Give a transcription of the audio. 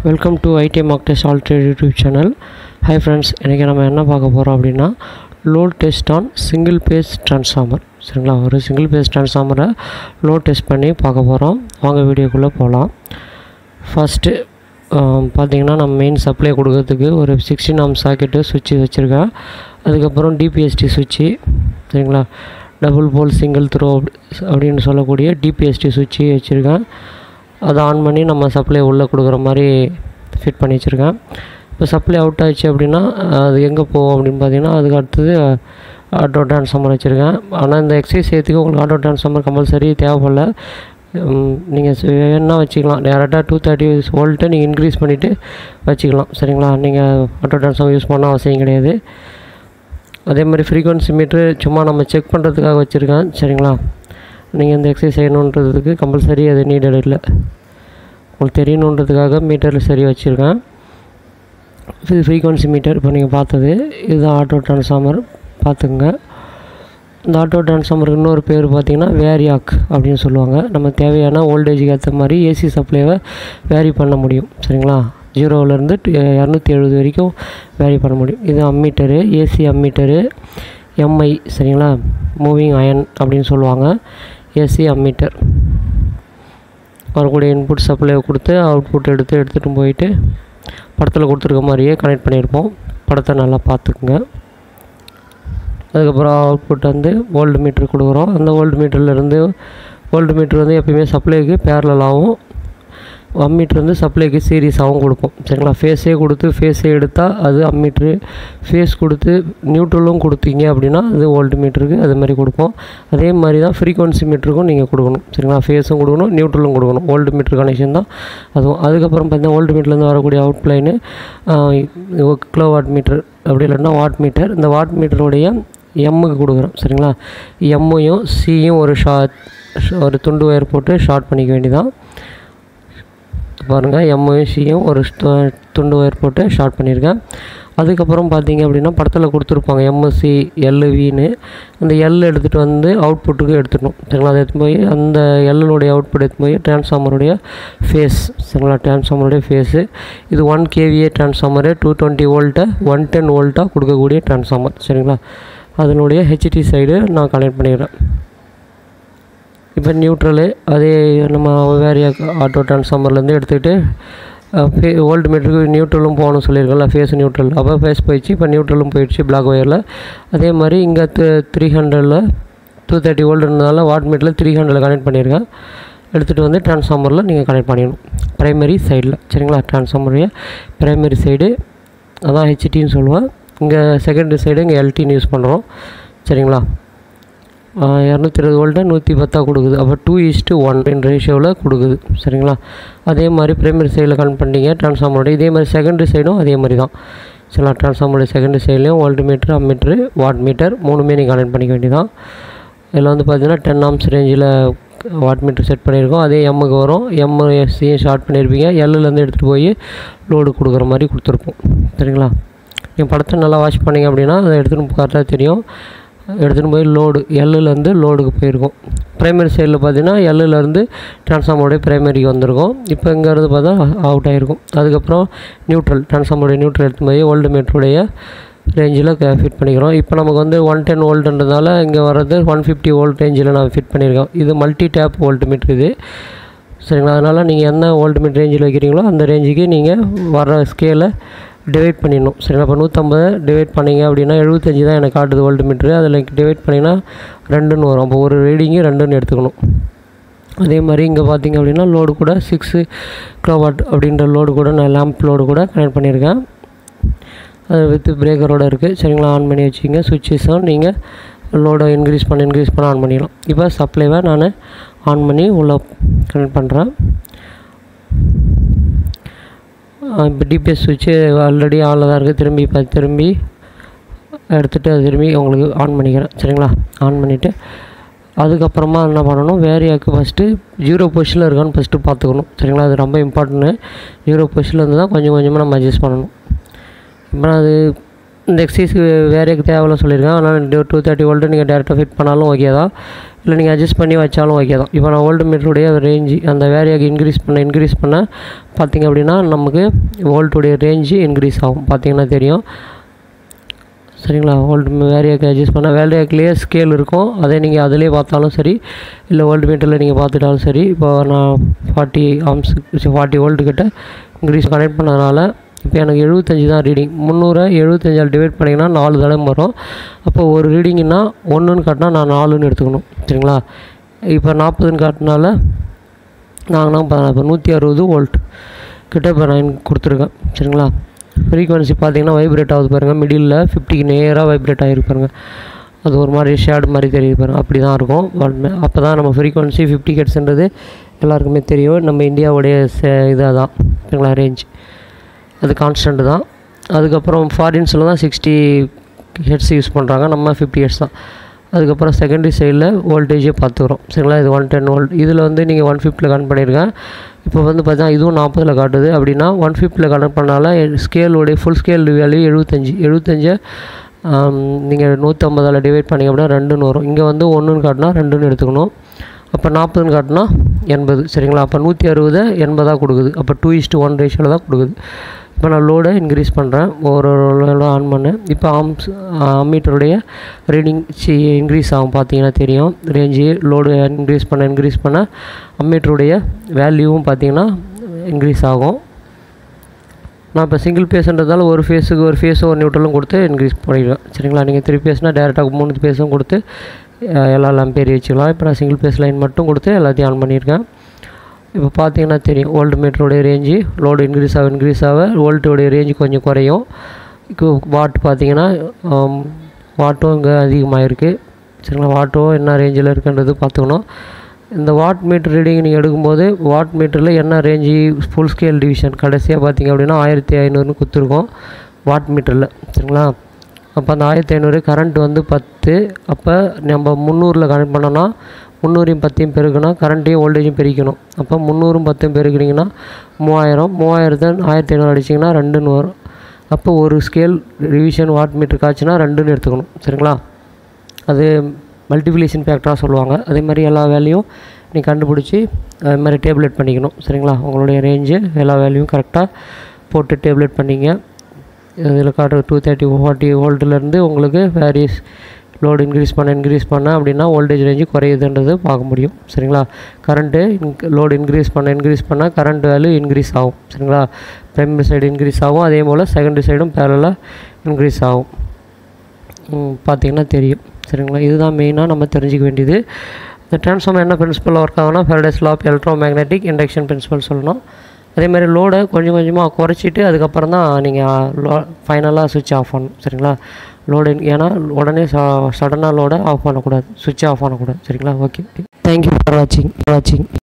welcome to IT mark test all trade YouTube channel hi friends இன்றைக்கி நம்ம என்ன பார்க்க போகிறோம் அப்படின்னா load test on single phase transformer சரிங்களா ஒரு சிங்கிள் பேஸ் ட்ரான்ஸ்ஃபார்மரை லோட் டெஸ்ட் பண்ணி பார்க்க போகிறோம் வாங்க வீடியோக்குள்ளே போகலாம் ஃபஸ்ட்டு பார்த்தீங்கன்னா நம்ம மெயின் சப்ளை கொடுக்கறதுக்கு ஒரு சிக்ஸ்டீன் ஆம் சாக்கெட்டு சுவிட்சு வச்சுருக்கேன் அதுக்கப்புறம் டிபிஎஸ்டி சுவிட்சு சரிங்களா டபுள் போல் சிங்கிள் த்ரோ அப்படின்னு சொல்லக்கூடிய டிபிஎஸ்டி சுவிட்சு வச்சுருக்கேன் அதை ஆன் பண்ணி நம்ம சப்ளை உள்ளே கொடுக்குற மாதிரி ஃபிட் பண்ணி வச்சுருக்கேன் இப்போ சப்ளை அவுட் ஆச்சு அப்படின்னா அது எங்கே போகும் அப்படின்னு பார்த்தீங்கன்னா அதுக்கு அடுத்தது ஆட்டோ ட்ரான்ஸ்ஃபார்மர் வச்சுருக்கேன் ஆனால் இந்த எக்ஸசைஸ் செய்யறதுக்கு உங்களுக்கு ஆட்டோ ட்ரான்ஸ்ஃபார்மர் கம்பல்சரி தேவைப்படல நீங்கள் வேணால் வச்சுக்கலாம் டேரெக்டாக டூ தேர்ட்டி வோல்ட்டை நீங்கள் இன்க்ரீஸ் பண்ணிவிட்டு வச்சுக்கலாம் சரிங்களா நீங்கள் ஆட்டோ ட்ரான்ஸ்ஃபார்மர் யூஸ் பண்ண அவசியம் கிடையாது அதே மாதிரி ஃப்ரீக்வன்சி மீட்ரு சும்மா நம்ம செக் பண்ணுறதுக்காக வச்சுருக்கேன் சரிங்களா நீங்கள் இந்த எக்ஸசைஸ் செய்யணுன்றதுக்கு கம்பல்சரி அது நீடட் இல்லை உங்களுக்கு தெரியணுன்றதுக்காக மீட்டரில் சரி வச்சுருக்கேன் இது ஃப்ரீக்வன்சி மீட்டர் இப்போ நீங்கள் பார்த்தது இது ஆட்டோ ட்ரான்ஸ்ஃபார்மர் பார்த்துக்குங்க இந்த ஆட்டோ ட்ரான்ஸ்ஃபார்மருக்கு இன்னொரு பேர் பார்த்தீங்கன்னா வேரியாக் அப்படின்னு சொல்லுவாங்க நம்ம தேவையான வோல்டேஜுக்கு ஏற்ற மாதிரி ஏசி சப்ளைவை வேரி பண்ண முடியும் சரிங்களா ஜீரோவிலேருந்து இரநூத்தி எழுபது வரைக்கும் வேரி பண்ண முடியும் இது அம்மீட்டரு ஏசி அம்மீட்டரு எம்ஐ சரிங்களா மூவிங் அயன் அப்படின்னு சொல்லுவாங்க ஏசி அம்மீட்டர் வரக்கூடிய இன்புட் சப்ளை கொடுத்து அவுட்புட் எடுத்து எடுத்துகிட்டு போயிட்டு படத்தில் கொடுத்துருக்க மாதிரியே கனெக்ட் பண்ணியிருப்போம் படத்தை நல்லா பார்த்துக்குங்க அதுக்கப்புறம் அவுட்புட் வந்து ஓல்டு மீட்ரு கொடுக்குறோம் அந்த ஓல்டு மீட்டர்லேருந்து ஓல்டு மீட்ரு வந்து எப்பயுமே சப்ளைக்கு பேரலாகவும் அம்மீட்ரு வந்து சப்ளைக்கு சீரியஸாகவும் கொடுப்போம் சரிங்களா ஃபேஸே கொடுத்து ஃபேஸே எடுத்தால் அது அம்மீட்ரு ஃபேஸ் கொடுத்து நியூட்ரலும் கொடுத்தீங்க அப்படின்னா அது ஓல்டு மீட்டருக்கு அது மாதிரி கொடுப்போம் அதே மாதிரி தான் ஃப்ரீக்வன்சி மீட்டருக்கும் நீங்கள் கொடுக்கணும் சரிங்களா ஃபேஸும் கொடுக்கணும் நியூட்ரலும் கொடுக்கணும் ஓல்டு மீட்ரு கனெக்ஷன் தான் அதுவும் அதுக்கப்புறம் பார்த்தீங்கன்னா ஓல்டு மீட்டர்லேருந்து வரக்கூடிய out line kilo watt meter அப்படி இல்லைன்னா வாட் மீட்டர் இந்த வாட் மீட்டருடைய எம்முக்கு கொடுக்குறோம் சரிங்களா எம்மையும் சியும் ஒரு ஷார்ட் ஒரு துண்டு ஒயர் போட்டு ஷார்ட் பண்ணிக்க வேண்டியதான் பாருங்கள் எம்ஐயும் சியும் ஒரு துண்டு ஒயர் போட்டு ஷார்ட் பண்ணியிருக்கேன் அதுக்கப்புறம் பார்த்தீங்க அப்படின்னா படத்தில் கொடுத்துருப்பாங்க எம்எஸ்சி எல்வின்னு அந்த எல் எடுத்துகிட்டு வந்து அவுட்புட்டுக்கு எடுத்துடணும் சரிங்களா அதை எடுத்து போய் அந்த எல்லுடைய அவுட்புட் எடுத்து போய் டிரான்ஸ்ஃபார்மருடைய ஃபேஸ் சரிங்களா டிரான்ஸ்ஃபார்மருடைய ஃபேஸு இது one KVA transformer two twenty வோல்ட்டை ஒன் டென் வோல்ட்டாக கொடுக்கக்கூடிய டிரான்ஸ்ஃபார்மர் சரிங்களா அதனுடைய ஹெச்டி சைடு நான் கனெக்ட் பண்ணிடுறேன் இப்போ நியூட்ரலு அதே நம்ம வேறு ஆட்டோ ட்ரான்ஸ்ஃபார்மர்லேருந்து எடுத்துக்கிட்டு ஃபே ஓல்டு மீட்டருக்கு நியூட்ரலும் போகணும்னு சொல்லியிருக்கோம்ல ஃபேஸ் நியூட்ரல் அப்போ ஃபேஸ் போயிடுச்சு இப்போ நியூட்ரலும் போயிடுச்சு பிளாக் ஒயரில் அதே மாதிரி இங்கே த்ரீ ஹண்ட்ரடில் டூ தேர்ட்டி வோல்டுனால வாட் மீட்டரில் த்ரீ ஹண்ட்ரடில் கனெக்ட் பண்ணியிருக்கேன் எடுத்துகிட்டு வந்து ட்ரான்ஸ்ஃபார்மரில் நீங்கள் கனெக்ட் பண்ணிடணும் ப்ரைமரி சைடில் சரிங்களா ட்ரான்ஸ்ஃபார்மருடைய ப்ரைமரி சைடு அதான் ஹெச்டின்னு சொல்லுவேன் இங்கே செகண்டரி சைடு இங்கே எல்டின்னு யூஸ் பண்ணுறோம் சரிங்களா இரநூத்தி இருபது வோல்ட்டை நூற்றி பத்தாக கொடுக்குது அப்போ டூ இஸ்ட்டு ஒன் என்ற ரேஷியோவில் கொடுக்குது சரிங்களா அதே மாதிரி பிரைமரி சைடில் கனெக்ட் பண்ணிட்டீங்க ட்ரான்ஸ்ஃபார்மரோட இதே மாதிரி செகண்டரி சைடும் அதே மாதிரி தான் சரிங்களா ட்ரான்ஸ்ஃபார்மரோட செகண்டரி சைட்லேயும் volt meter ammeter watt meter மூணுமே நீங்கள் கனெக்ட் பண்ணிக்க வேண்டியதான் இதில் வந்து பார்த்தீங்கன்னா டென் ஆம்ஸ் ரேஞ்சில் வாட் மீட்ரு செட் பண்ணியிருக்கோம் அதே எம்முக்கு வரும் எம்மு எஸ்சியும் ஷார்ட் பண்ணியிருப்பீங்க எல்லுலேருந்து எடுத்துகிட்டு போய் லோடு கொடுக்குற மாதிரி கொடுத்துருப்போம் சரிங்களா நீங்கள் படத்தை நல்லா வாஷ் பண்ணிங்க அப்படின்னா அதை எடுத்துகிட்டு கரெக்டாக தெரியும் எடுத்துகிட்டு போய் லோடு எல்லுலேருந்து லோடுக்கு போயிருக்கும் ப்ரைமரி சைடில் பார்த்தீங்கன்னா எல்லுலேருந்து ட்ரான்ஸ்ஃபார்மருடைய ப்ரைமரிக்கு வந்திருக்கும் இப்போ இங்கேருந்து பார்த்தா அவுட் ஆகிருக்கும் அதுக்கப்புறம் நியூட்ரல் ட்ரான்ஸ்ஃபார்மருடைய நியூட்ரல் எடுத்து போய் ஓல்டு மீட்டருடைய ரேஞ்சில் ஃபிட் பண்ணிக்கிறோம் இப்போ நமக்கு வந்து ஒன் டென் வோல்ட்டுன்றதால இங்கே வர்றது ஒன் ஃபிஃப்டி வோல்ட் ரேஞ்சில் நான் ஃபிட் பண்ணியிருக்கோம் இது மல்டி டேப் வோல்ட் மீட்ரு இது சரிங்களா அதனால் நீங்கள் என்ன வோல்ட் மீட்டர் ரேஞ்சில் வைக்கிறீங்களோ அந்த ரேஞ்சுக்கு நீங்கள் வர ஸ்கேலை டிவைட் பண்ணிடணும் சரிங்களா இப்போ நூற்றம்பது டிவைட் பண்ணிங்க அப்படின்னா எழுபத்தஞ்சி தான் எனக்கு காட்டுது வோல்ட் மீட்ரு அதில் டிவைட் பண்ணிங்கன்னா ரெண்டுன்னு வரும் அப்போ ஒரு ரீடிங்கு ரெண்டுன்னு எடுத்துக்கணும் அதே மாதிரி இங்கே பார்த்தீங்க அப்படின்னா லோடு கூட சிக்ஸு கிலோவாட் அப்படின்ற லோடு கூட நான் லேம்ப் லோடு கூட கனெக்ட் பண்ணியிருக்கேன் அது வித் பிரேக்கரோடு இருக்குது சரிங்களா ஆன் பண்ணி வச்சுக்கிங்க சுவிட்சஸும் நீங்கள் லோடை இன்க்ரீஸ் பண்ண இன்க்ரீஸ் பண்ண ஆன் பண்ணிடலாம் இப்போ சப்ளைவை நான் ஆன் பண்ணி உள்ளே கனெக்ட் பண்ணுறேன் இப்போ டிபிஎஸ் சுவிட்சு ஆல்ரெடி ஆனில் தான் இருக்குது திரும்பி இப்போ திரும்பி எடுத்துகிட்டு அது திரும்பி உங்களுக்கு ஆன் பண்ணிக்கிறேன் சரிங்களா ஆன் பண்ணிவிட்டு அதுக்கப்புறமா என்ன பண்ணணும் வேரியாக்கு ஃபஸ்ட்டு ஜீரோ பொசிஷனில் இருக்கான்னு ஃபஸ்ட்டு பார்த்துக்கணும் சரிங்களா அது ரொம்ப இம்பார்ட்டன்ட்டு ஜீரோ பொசிஷனில் இருந்து தான் கொஞ்சம் கொஞ்சமாக நம்ம அட்ஜஸ்ட் பண்ணணும் இப்போ அது இந்த எக்ஸைஸ்க்கு வேறைக்கு தேவையில்ல சொல்லியிருக்கேன் அதனால் டூ தேர்ட்டி வோல்ட்டு நீங்கள் டேரெக்டாக ஃபிட் பண்ணாலும் ஓகே தான் இல்லை நீங்கள் அட்ஜஸ்ட் பண்ணி வச்சாலும் ஓகே தான் இப்போ நான் வோல்ட் மீட்டருடைய ரேஞ்சு அந்த வேரியாக இன்க்ரீஸ் பண்ண இன்க்ரீஸ் பண்ண பார்த்தீங்க அப்படின்னா நமக்கு வோல்ட்டுடைய ரேஞ்சு இன்க்ரீஸ் ஆகும் பார்த்தீங்கன்னா தெரியும் சரிங்களா வோல்ட் வேரியாக்கு அட்ஜஸ்ட் பண்ணால் வேரியாக்லேயே ஸ்கேல் இருக்கும் அதே நீங்கள் அதிலே பார்த்தாலும் சரி இல்லை வோல்ட் மீட்டரில் நீங்கள் பார்த்துட்டாலும் சரி இப்போ நான் ஃபார்ட்டி ஆம்ஸ் ஃபார்ட்டி வோல்ட்டு கிட்ட இன்க்ரீஸ் கனெக்ட் பண்ணதுனால இப்போ எனக்கு எழுபத்தஞ்சி தான் ரீடிங் முந்நூறை எழுபத்தஞ்சால் டிவைட் பண்ணிங்கன்னா நாலு தடவை வரும் அப்போ ஒரு ரீடிங்னா ஒன்றுன்னு காட்டினா நான் நாலுன்னு எடுத்துக்கணும் சரிங்களா இப்போ நாற்பதுன்னு காட்டினால நாங்கன்னா இப்போ இப்போ நூற்றி அறுபது வோல்ட் கிட்ட இப்போ நான் கொடுத்துருக்கேன் சரிங்களா ஃப்ரீக்வன்சி பார்த்தீங்கன்னா வைப்ரேட் ஆகுது பாருங்கள் மிடில் ஃபிஃப்டிக்கு நேராக வைப்ரேட் ஆகிருக்கு பாருங்கள் அது ஒரு மாதிரி ஷேடு மாதிரி தெரியுது பாருங்கள் அப்படி தான் இருக்கும் அப்போ தான் நம்ம ஃப்ரீக்வன்சி ஃபிஃப்டி ஹெட்ஸ்ன்றது எல்லாருக்குமே தெரியும் நம்ம இந்தியாவுடைய இதாக தான் சரிங்களா ரேஞ்ச் அது கான்ஸ்டன்ட் தான் அதுக்கப்புறம் ஃபாரின்ஸில் தான் சிக்ஸ்டி ஹெட்ஸ் யூஸ் பண்ணுறாங்க நம்ம ஃபிஃப்டி ஹெட்ஸ் தான் அதுக்கப்புறம் செகண்டரி சைடில் வோல்டேஜே பார்த்துக்குறோம் சரிங்களா இது ஒன் டென் வோல்ட் இதில் வந்து நீங்கள் ஒன் ஃபிஃப்டியில் கனெக்ட் பண்ணியிருக்கேன் இப்போ வந்து பார்த்தா இதுவும் நாற்பதில் காட்டுது அப்படின்னா ஒன் ஃபிஃப்டியில் கனெக்ட் பண்ணால ஸ்கேலுடைய ஃபுல் ஸ்கேல் வேல்யூ எழுபத்தஞ்சி எழுபத்தஞ்சு நீங்கள் நூற்றம்பதால் டிவைட் பண்ணிங்க அப்படின்னா ரெண்டுன்னு வரும் இங்கே வந்து ஒன்றுன்னு காட்டினா ரெண்டுன்னு எடுத்துக்கணும் அப்போ நாற்பதுன்னு காட்டினா எண்பது சரிங்களா அப்போ நூற்றி அறுபதை எண்பதாக கொடுக்குது அப்போ டூ இஸ்ட்டு ஒன் ரேஷியோவில் தான் கொடுக்குது இப்போ நான் லோடை இன்க்ரீஸ் பண்ணுறேன் ஒரு ஒரு ஆன் பண்ணேன் இப்போ ஆம்ஸ் அம்மீட்டருடைய ரீடிங் சி இன்க்ரீஸ் ஆகும் பார்த்தீங்கன்னா தெரியும் ரேஞ்சு லோடு இன்க்ரீஸ் பண்ண இன்க்ரீஸ் பண்ண அம்மீட்டருடைய வேல்யூவும் பார்த்தீங்கன்னா இன்க்ரீஸ் ஆகும் நான் இப்போ சிங்கிள் பேஸ்ன்றதால ஒரு ஃபேஸுக்கு ஒரு ஃபேஸும் ஒரு நியூட்ரலும் கொடுத்து இன்க்ரீஸ் பண்ணிடுவேன் சரிங்களா நீங்கள் த்ரீ பேஸ்னால் டேரெக்டாக மூணு பேஸும் கொடுத்து எல்லா லம்பேரி வச்சுக்கலாம் இப்போ நான் சிங்கிள் பேஸ் லைன் மட்டும் கொடுத்து எல்லாத்தையும் ஆன் பண்ணியிருக்கேன் இப்போ பார்த்தீங்கன்னா தெரியும் வோல்ட் மீட்டருடைய ரேஞ்சு லோடு இன்க்ரீஸ் ஆக இன்க்ரீஸ் ஆக வோல்ட்டுடைய ரேஞ்சு கொஞ்சம் குறையும் இப்போ வாட் பார்த்தீங்கன்னா வாட்டும் இங்கே அதிகமாக இருக்குது சரிங்களா வாட்டும் என்ன ரேஞ்சில் இருக்குன்றது பார்த்துக்கணும் இந்த வாட் மீட்டர் ரீடிங் நீங்கள் எடுக்கும்போது வாட் மீட்டரில் என்ன ரேஞ்சு ஃபுல் ஸ்கேல் டிவிஷன் கடைசியாக பார்த்தீங்க அப்படின்னா ஆயிரத்தி ஐநூறுன்னு கொடுத்துருக்கோம் வாட் மீட்டரில் சரிங்களா அப்போ அந்த ஆயிரத்தி ஐநூறு கரண்ட் வந்து பத்து அப்போ நம்ம முந்நூறில் கனெக்ட் பண்ணோன்னா முந்நூறையும் பத்தையும் பெருக்கினா கரண்ட்டையும் வோல்டேஜும் பெருக்கணும் அப்போ முந்நூறும் பத்தையும் பெருக்கினீங்கன்னா மூவாயிரம் மூவாயிரத்தை ஆயிரத்தி ஐநூறு அடிச்சிங்கன்னா ரெண்டுன்னு வரும் அப்போ ஒரு ஸ்கேல் ரிவிஷன் வாட் மீட்டர் காய்ச்சினா ரெண்டுன்னு எடுத்துக்கணும் சரிங்களா அது மல்டிப்ளிகேஷன் ஃபேக்டராக சொல்லுவாங்க அதே மாதிரி எல்லா வேலையும் நீ கண்டுபிடிச்சி அது மாதிரி டேப்லெட் பண்ணிக்கணும் சரிங்களா உங்களுடைய ரேஞ்சு எல்லா வேலையும் கரெக்டாக போட்டு டேப்லெட் பண்ணிங்க இதில் காட்டுற டூ தேர்ட்டி ஃபார்ட்டி வோல்ட்லேருந்து உங்களுக்கு வேரியஸ் லோடு இன்க்ரீஸ் பண்ண இன்க்ரீஸ் பண்ண அப்படின்னா வோல்டேஜ் ரேஞ்சு குறையுதுன்றது பார்க்க முடியும் சரிங்களா கரண்ட்டு லோடு இன்க்ரீஸ் பண்ண இன்க்ரீஸ் பண்ணால் கரண்ட் வேல்யூ இன்க்ரீஸ் ஆகும் சரிங்களா ப்ரைமரி சைடு இன்க்ரீஸ் ஆகும் அதே போல் செகண்டரி சைடும் பேரலாக இன்க்ரீஸ் ஆகும் பார்த்திங்கன்னா தெரியும் சரிங்களா இதுதான் மெயினாக நம்ம தெரிஞ்சிக்க வேண்டியது இந்த ட்ரான்ஸ்ஃபார்மர் என்ன பிரின்சிபல் ஒர்க் ஆகும்னா Faraday's law of electromagnetic induction principle சொல்லணும் அதே மாதிரி லோடை கொஞ்சம் கொஞ்சமாக குறைச்சிட்டு அதுக்கப்புறம் தான் நீங்கள் லோ ஃபைனலாக சுவிட்ச் ஆஃப் பண்ணணும் சரிங்களா லோடு ஏன்னா உடனே சடனாக லோடை ஆஃப் பண்ணக்கூடாது சுவிட்ச் ஆஃப் பண்ணக்கூடாது சரிங்களா ஓகே தேங்க்யூ ஃபார் வாட்சிங் வாட்சிங்